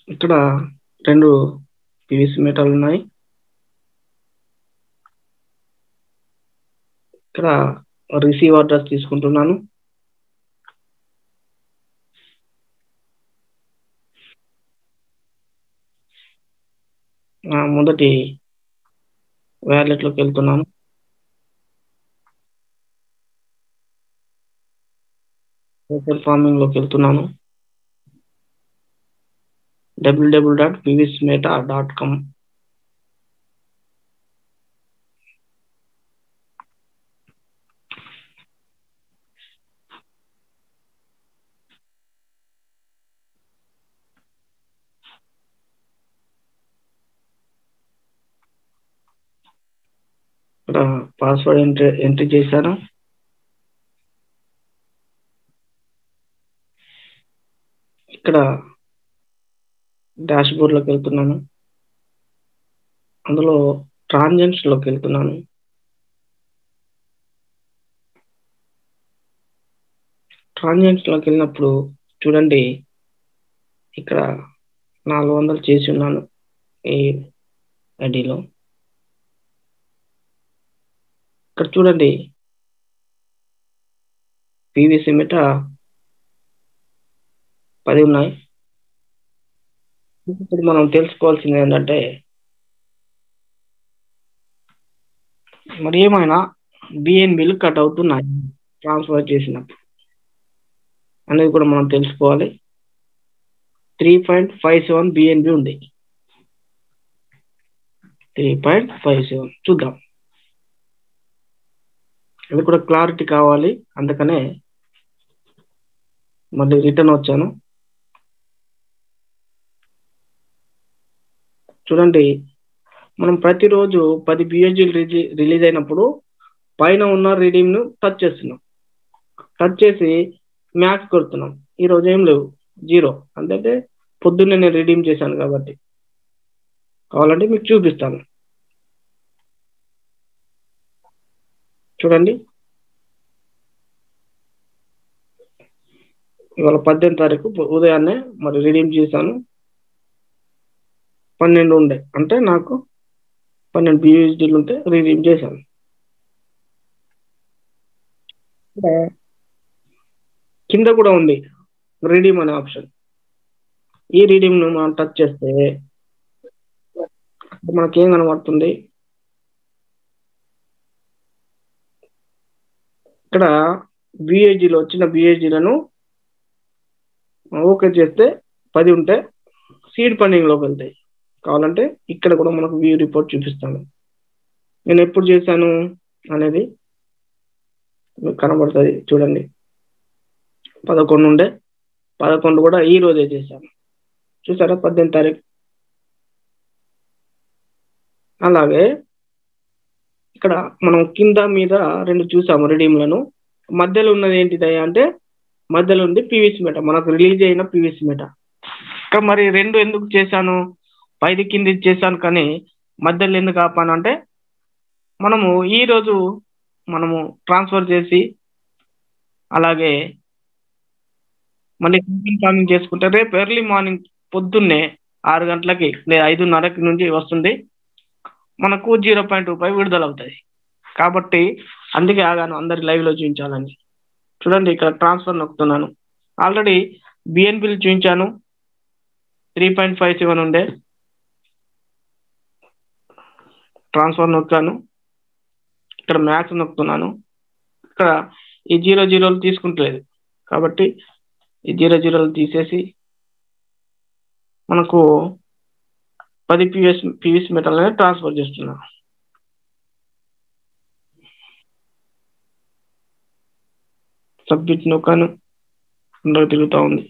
ఇక్కడ రెండు పివిసి మీటర్లు ఉన్నాయి ఇక్కడ రిసీవ్ అడ్రస్ తీసుకుంటున్నాను ఆ, మొదటి వ్యాలెట్లోకి వెళ్తున్నాను సోషల్ ఫార్మింగ్లోకి వెళ్తున్నాను డబ్ల్యూడబ్ల్యూ డాట్ పివిస్మేటా డాట్ కామ్ ఇక్కడ పాస్వర్డ్ ఎంట్రీ ఎంట్రీ చేశాను ఇక్కడ డాష్ బోర్డ్లోకి వెళ్తున్నాను అందులో ట్రాన్జెంట్స్లోకి వెళ్తున్నాను ట్రాన్జెంట్స్లోకి వెళ్ళినప్పుడు చూడండి ఇక్కడ నాలుగు వందలు చేసి ఉన్నాను ఈ ఐడిలో ఇక్కడ చూడండి పీవీసీ మీట పది ఉన్నాయి ఇప్పుడు మనం తెలుసుకోవాల్సింది ఏంటంటే మరి ఏమైనా బిఎన్బిలు కట్ అవుతున్నాయి ట్రాన్స్ఫర్ చేసినప్పుడు అనేది కూడా మనం తెలుసుకోవాలి three point five seven BNB ఉంది త్రీ పాయింట్ ఫైవ్ సెవెన్ చూద్దాం అది కూడా క్లారిటీ కావాలి అందుకనే మళ్ళీ రిటర్న్ వచ్చాను చూడండి మనం ప్రతిరోజు పది బిఎస్జీలు రిలీజ్ అయినప్పుడు పైన ఉన్న రీడింగ్ ను టచ్ చేస్తున్నాం టచ్ చేసి మ్యాక్స్ కొడుతున్నాం ఈ రోజు ఏం లేవు జీరో అంటే పొద్దున్నే నేను రిడీమ్ చేశాను కాబట్టి కావాలంటే మీకు చూపిస్తాను చూడండి ఇవాళ పద్దెనిమిది తారీఖు ఉదయాన్నే మరి రిడీమ్ చేశాను పన్నెండు ఉండే అంటే నాకు పన్నెండు బిఎస్డీలు ఉంటే రిడీమ్ చేశాను కింద కూడా ఉంది రిడీమ్ అనే ఆప్షన్ ఈ రీడింగ్ ను మనం టచ్ చేస్తే మనకేం కనబడుతుంది ఇక్కడ బిఏజీలో వచ్చిన బిఏజీలను ఓకే చేస్తే పది ఉంటే సీడ్ ఫండింగ్లోకి వెళ్తాయి కావాలంటే ఇక్కడ కూడా మనకు వ్యూ రిపోర్ట్ చూపిస్తాను నేను ఎప్పుడు చేశాను అనేది మీకు కనబడుతుంది చూడండి పదకొండు ఉండే పదకొండు కూడా ఈ రోజే చేశాను చూసారా పద్దెనిమిది తారీఖు అలాగే ఇక్కడ మనం కింద మీద రెండు చూసాము రెడీమ్లను మధ్యలో ఉన్నది ఏంటిదయ్యా అంటే మధ్యలో ఉంది పీవీసీ మెట మనకు రిలీజ్ అయిన పీవీసీ మెట ఇక్కడ మరి రెండు ఎందుకు చేశాను పైది కింది చేశాను కానీ మధ్యలో ఎందుకు ఆపాను అంటే మనము ఈ రోజు మనము ట్రాన్స్ఫర్ చేసి అలాగే మళ్ళీ ఫార్మింగ్ చేసుకుంటే రేపు ఎర్లీ మార్నింగ్ పొద్దున్నే ఆరు గంటలకి లేదా ఐదున్నరకి నుంచి వస్తుంది మనకు జీరో పాయింట్ టూ ఫైవ్ విడుదల అవుతుంది కాబట్టి అందుకే ఆగాను అందరి లైవ్లో చూపించాలని చూడండి ఇక్కడ ట్రాన్స్ఫర్ నొక్కుతున్నాను ఆల్రెడీ బిఎన్పిలు చూపించాను త్రీ పాయింట్ ఫైవ్ సెవెన్ ఉండే ట్రాన్స్ఫర్ నొక్కాను ఇక్కడ మ్యాథ్స్ నొక్కుతున్నాను ఇక్కడ ఈ జీరో జీరోలు తీసుకుంటలేదు కాబట్టి ఈ జీరో జీరోలు తీసేసి మనకు పది పిఎస్ పివిస్ మెటల్ అనేది ట్రాన్స్ఫర్ చేస్తున్నా సబ్మిట్ నొక్కాను అందరూ తిరుగుతూ ఉంది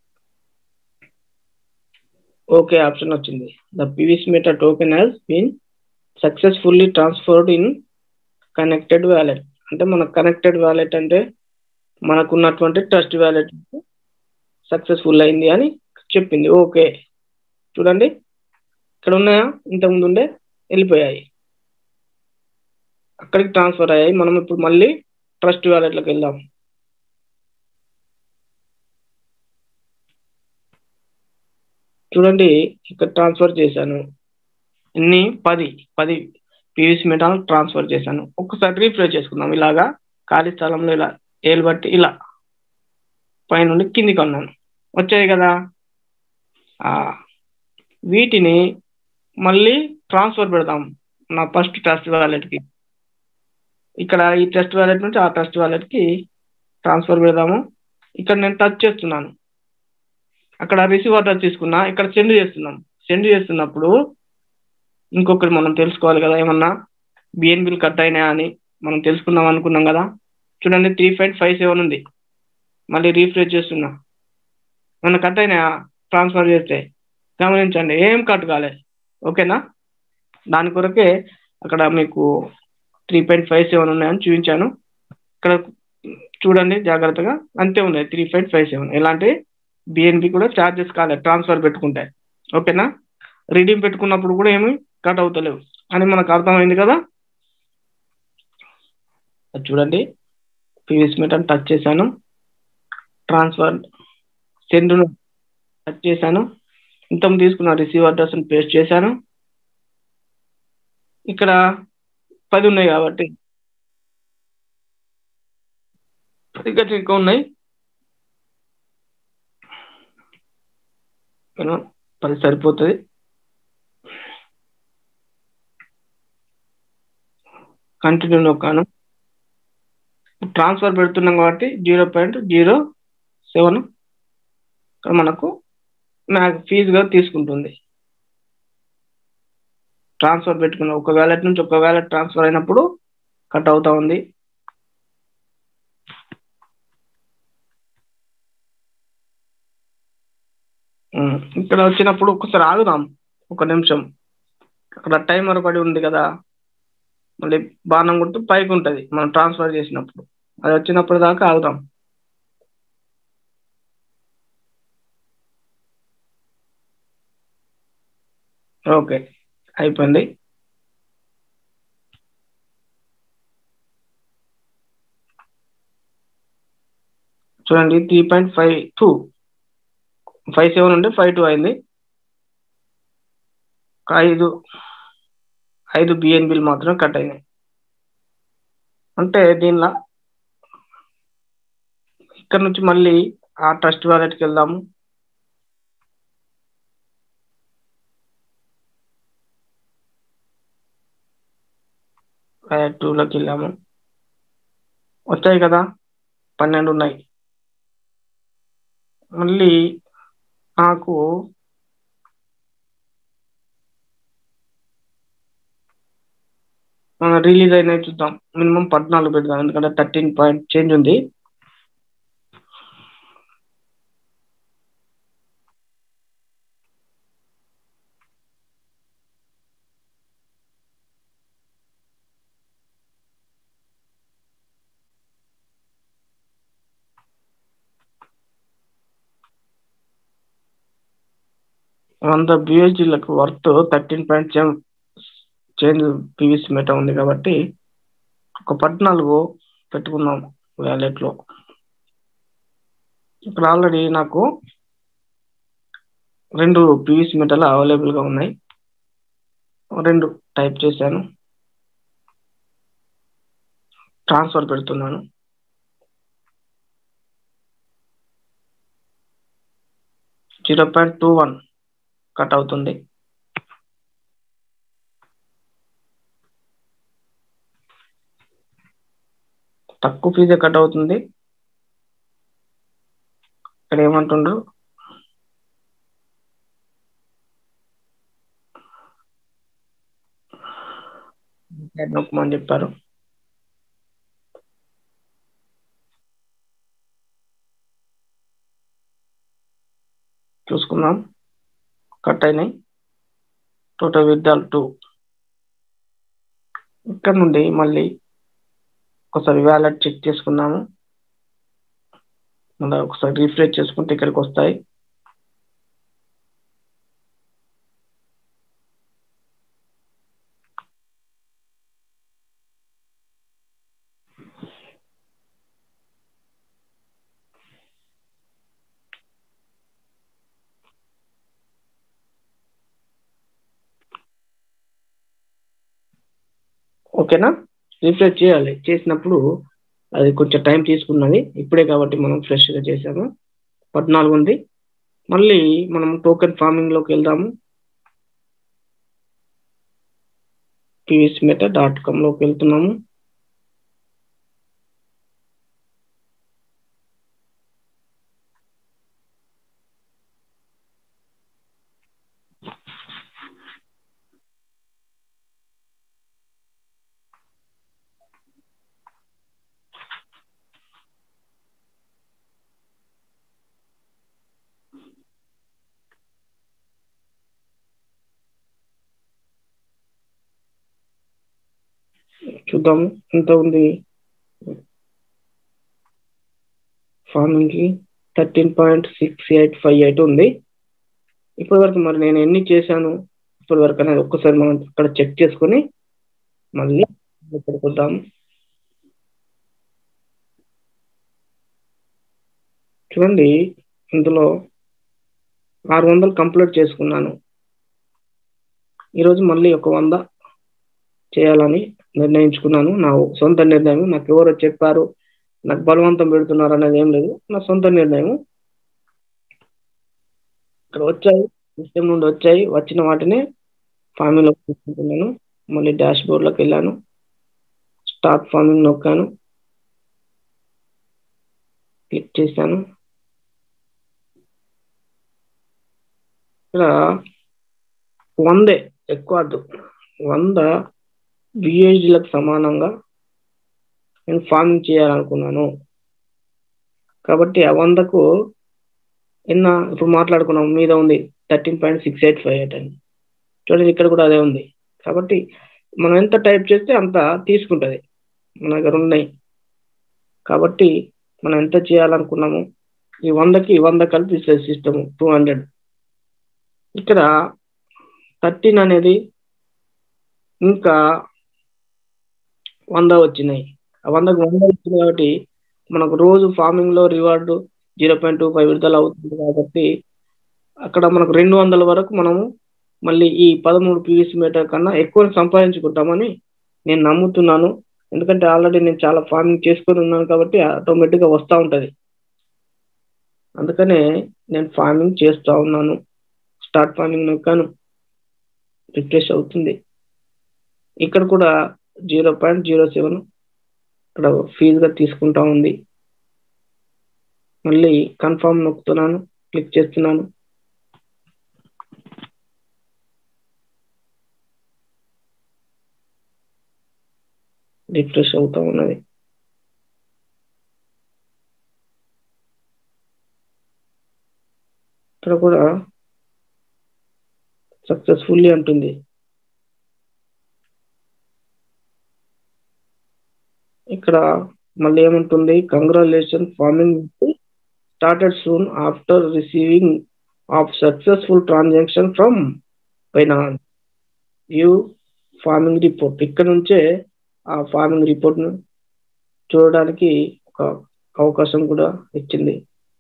ఓకే ఆప్షన్ వచ్చింది the PVS meter token has been successfully transferred in connected wallet అంటే మన కనెక్టెడ్ వ్యాలెట్ అంటే మనకున్నటువంటి ట్రస్ట్ వ్యాలెట్ సక్సెస్ఫుల్ అయింది అని చెప్పింది ఓకే చూడండి ఇక్కడ ఉన్నాయా ఇంతకుముందు ఉండే వెళ్ళిపోయాయి అక్కడికి ట్రాన్స్ఫర్ అయ్యాయి మనం ఇప్పుడు మళ్ళీ ట్రస్ట్ వ్యాలెట్లోకి వెళ్దాం చూడండి ఇక్కడ ట్రాన్స్ఫర్ చేశాను ఇన్ని పది పది పీవీసీ మెటాల్ ట్రాన్స్ఫర్ చేశాను ఒక్కసారి రీఫ్రెష్ చేసుకుందాం ఇలాగా ఖాళీ స్థలంలో ఇలా ఏలు బట్టి ఇలా పైనుండి కిందికి అన్నాను వచ్చాయి కదా ఆ, వీటిని మళ్ళీ ట్రాన్స్ఫర్ పెడదాం నా ఫస్ట్ టెస్ట్ వ్యాలెట్కి ఇక్కడ ఈ టెస్ట్ వ్యాలెట్ నుంచి ఆ టెస్ట్ వ్యాలెట్కి ట్రాన్స్ఫర్ పెడదాము ఇక్కడ నేను టచ్ చేస్తున్నాను అక్కడ రిసీవ్ ఆర్డర్ తీసుకున్నా ఇక్కడ సెండ్ చేస్తున్నాం సెండ్ చేస్తున్నప్పుడు ఇంకొకటి మనం తెలుసుకోవాలి కదా ఏమన్నా బిఎన్బిల్ కట్ అయినాయా అని మనం తెలుసుకుందాం అనుకున్నాం కదా చూడండి త్రీ పాయింట్ ఫైవ్ సెవెన్ ఉంది మళ్ళీ రీఫ్రెష్ చేస్తున్నా ఏమన్నా కట్ అయినాయా ట్రాన్స్ఫర్ చేస్తే గమనించండి ఏం కట్ కాలే ఓకేనా దాని కొరకే అక్కడ మీకు త్రీ పాయింట్ ఫైవ్ సెవెన్ ఉన్నాయని చూపించాను ఇక్కడ చూడండి జాగ్రత్తగా అంతే ఉన్నాయి త్రీ పాయింట్ ఫైవ్ సెవెన్ ఎలాంటి బిఎన్బి కూడా ఛార్జెస్ కాలేదు ట్రాన్స్ఫర్ పెట్టుకుంటే ఓకేనా రీడింగ్ పెట్టుకున్నప్పుడు కూడా ఏమి కట్ అవుతలేవు అని మనకు అర్థమైంది కదా అది చూడండి పీవీస్ మీటర్ టచ్ చేశాను ట్రాన్స్ఫర్ సెండ్ టచ్ చేశాను ఇంత తీసుకున్న రిసీవ్ అడ్రస్ పేస్ట్ చేశాను ఇక్కడ పది ఉన్నాయి కాబట్టి పది కంటే ఎక్కువ ఉన్నాయి ఓకేనా? పది సరిపోతుంది కంటిన్యూ నొక్కాను ట్రాన్స్ఫర్ పెడుతున్నాం కాబట్టి జీరో పాయింట్ జీరో సెవెన్ ఇక్కడ మనకు నాకు ఫీజుగా తీసుకుంటుంది ట్రాన్స్ఫర్ పెట్టుకున్న ఒక వ్యాలెట్ నుంచి ఒక వ్యాలెట్ ట్రాన్స్ఫర్ అయినప్పుడు కట్ అవుతా ఉంది ఉమ్, ఇక్కడ వచ్చినప్పుడు ఒకసారి ఆగుదాం ఒక నిమిషం అక్కడ టైమర్ పడి ఉంది కదా మళ్ళీ బాణం గుర్తు పైకి ఉంటుంది మనం ట్రాన్స్ఫర్ చేసినప్పుడు అది వచ్చినప్పుడు దాకా ఆగుదాం ఓకే అయిపోయింది చూడండి three point five two five seven ఉంటే ఫైవ్ టూ అయింది ఒక ఐదు ఐదు బిఎన్బిల్ మాత్రం కట్ అయినాయి అంటే దీనిలో ఇక్కడ నుంచి మళ్ళీ ఆ ట్రస్ట్ వ్యాలెట్కి వెళ్దాము టూలోకి వెళ్ళాము వచ్చాయి కదా పన్నెండు ఉన్నాయి మళ్ళీ నాకు రిలీజ్ అయినవి చూద్దాం మినిమం పద్నాలుగు పెడదాం ఎందుకంటే థర్టీన్ పాయింట్ చేంజ్ ఉంది వంద బిఎస్జీలకు worth thirteen point change PVC meta ఉంది కాబట్టి ఒక పద్నాలుగు పెట్టుకుందాం వ్యాలెట్లో ఇక్కడ ఆల్రెడీ నాకు రెండు పీవీసీ మెటల్ అవైలబుల్గా ఉన్నాయి రెండు టైప్ చేశాను ట్రాన్స్ఫర్ పెడుతున్నాను zero point two one cut అవుతుంది తక్కువ ఫీజే కట్ అవుతుంది ఇక్కడ ఏమంటుండ్రు నొక్కమని చెప్పారు చూసుకుందాం కట్ అయినాయి టోటల్ విత్డ్రాల్ టూ ఇక్కడ నుండి మళ్ళీ ఒకసారి వ్యాలెట్ చెక్ చేసుకున్నాము మళ్ళీ ఒకసారి రీఫ్రెష్ చేసుకుంటే ఇక్కడికి వస్తాయి ఓకేనా రిఫ్రెష్ చేయాలి చేసినప్పుడు అది కొంచెం టైం తీసుకున్నది ఇప్పుడే కాబట్టి మనం ఫ్రెష్గా చేసాము పద్నాలుగు ఉంది మళ్ళీ మనం టోకెన్ ఫార్మింగ్లోకి వెళ్దాము పీవీసీ మెటా డాట్ కామ్లోకి వెళ్తున్నాము చూద్దాము ఎంత ఉంది ఫార్మింగ్ కి thirteen point six eight five eight ఉంది ఇప్పటి వరకు మరి నేను ఎన్ని చేశాను ఇప్పటి వరకు అనేది ఒక్కసారి మనం ఇక్కడ చెక్ చేసుకొని మళ్ళీ ఇక్కడికి వద్దాం చూడండి ఇందులో ఆరు వందలు కంప్లీట్ చేసుకున్నాను ఈరోజు మళ్ళీ ఒక వంద చేయాలని నిర్ణయించుకున్నాను నా సొంత నిర్ణయం నాకు ఎవరో చెప్పారు నాకు బలవంతం పెడుతున్నారు అనేది ఏం లేదు నా సొంత నిర్ణయం ఇక్కడ వచ్చాయి సిస్టమ్ నుండి వచ్చాయి వచ్చిన వాటిని ఫార్మింగ్లో తీసుకుంటున్నాను మళ్ళీ డాష్ బోర్డ్లోకి వెళ్ళాను స్టార్ట్ ఫార్మింగ్ నొక్కాను క్లిక్ చేశాను ఇక్కడ వందే ఎక్కువ వద్దు వంద విఏజీలకు సమానంగా నేను ఫార్మింగ్ చేయాలనుకున్నాను కాబట్టి ఆ వందకు ఎన్న ఇప్పుడు మాట్లాడుకున్నాం మీద ఉంది thirteen point six eight five eight అని చూడండి ఇక్కడ కూడా అదే ఉంది కాబట్టి మనం ఎంత టైప్ చేస్తే అంత తీసుకుంటుంది మన దగ్గర ఉన్నాయి కాబట్టి మనం ఎంత చేయాలనుకున్నాము ఈ వందకి వంద కలిపి ఇస్తుంది సిస్టమ్ టూ హండ్రెడ్ ఇక్కడ థర్టీన్ అనేది ఇంకా వంద వచ్చినాయి ఆ వందకు వంద వచ్చినాయి కాబట్టి మనకు రోజు ఫార్మింగ్ లో reward zero point two five విడుదల అవుతుంది కాబట్టి అక్కడ మనకు రెండు వందల వరకు మనము మళ్ళీ ఈ పదమూడు పీవీసీ మీటర్ కన్నా ఎక్కువ సంపాదించుకుంటామని నేను నమ్ముతున్నాను ఎందుకంటే ఆల్రెడీ నేను చాలా ఫార్మింగ్ చేసుకొని ఉన్నాను కాబట్టి ఆటోమేటిక్గా వస్తూ ఉంటుంది అందుకనే నేను ఫార్మింగ్ చేస్తూ ఉన్నాను స్టార్ట్ ఫార్మింగ్ నొక్కాను రిఫ్రెష్ అవుతుంది ఇక్కడ కూడా జీరో పాయింట్ జీరో సెవెన్ ఇక్కడ ఫీజుగా తీసుకుంటా ఉంది మళ్ళీ కన్ఫర్మ్ నొక్కుతున్నాను క్లిక్ చేస్తున్నాను రిఫ్రెష్ అవుతా ఉన్నది ఇక్కడ కూడా సక్సెస్ఫుల్లీ అంటుంది ఇక్కడ మళ్ళీ ఏముంటుంది congratulation farming started soon after receiving of successful transaction from finance view farming report ఇక్కడ నుంచే ఆ ఫార్మింగ్ రిపోర్ట్ను చూడడానికి ఒక అవకాశం కూడా ఇచ్చింది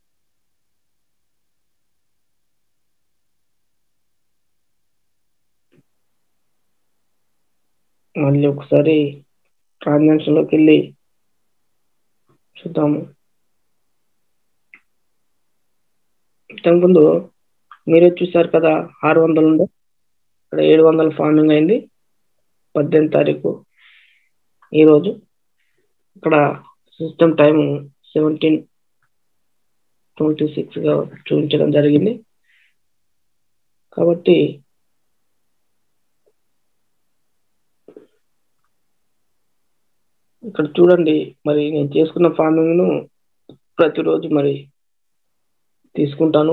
మళ్ళీ ఒకసారి ట్రాన్సాక్షన్లోకి వెళ్ళి చూద్దాము ఇంతకుముందు మీరే చూసారు కదా ఆరు వందలు ఉండే ఇక్కడ ఏడు వందల ఫార్మింగ్ అయింది పద్దెనిమిది తారీఖు ఈరోజు ఇక్కడ సిస్టమ్ టైం సెవెంటీన్ ట్వంటీ సిక్స్గా చూపించడం జరిగింది కాబట్టి ఇక్కడ చూడండి మరి నేను చేసుకున్న ఫార్మింగ్ను ప్రతిరోజు మరి తీసుకుంటాను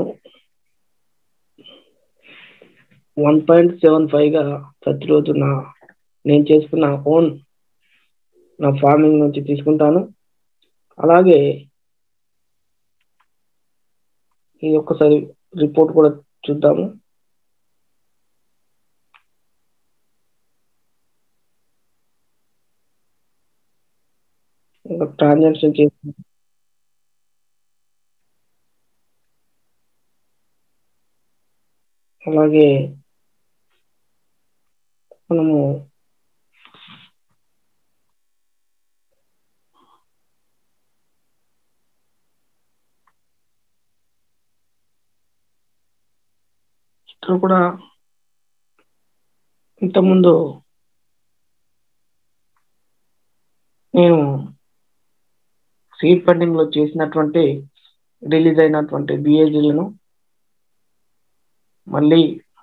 వన్ పాయింట్ సెవెన్ ఫైవ్గా ప్రతిరోజు నా నేను చేసుకున్న ఓన్ నా ఫార్మింగ్ నుంచి తీసుకుంటాను అలాగే ఈ ఒక్కసారి రిపోర్ట్ కూడా చూద్దాము ఇంకా ట్రాన్సాక్షన్ చేసి అలాగే మనము ఇక్కడ కూడా ఇంతకుముందు నేను సీడ్ ఫండింగ్ లో చేసినటువంటి రిలీజ్ అయినటువంటి బిఏజీలను మళ్ళీ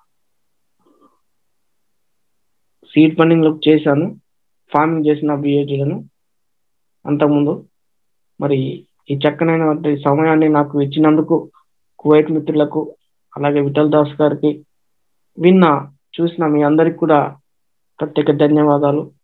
సీడ్ ఫండింగ్ లో చేశాను ఫార్మింగ్ చేసిన బిఏజీలను అంతకుముందు మరి ఈ చక్కనైనటువంటి సమయాన్ని నాకు ఇచ్చినందుకు కువైట్ మిత్రులకు అలాగే విఠల్ దాస్ గారికి విన్న చూసిన మీ అందరికి కూడా ప్రత్యేక ధన్యవాదాలు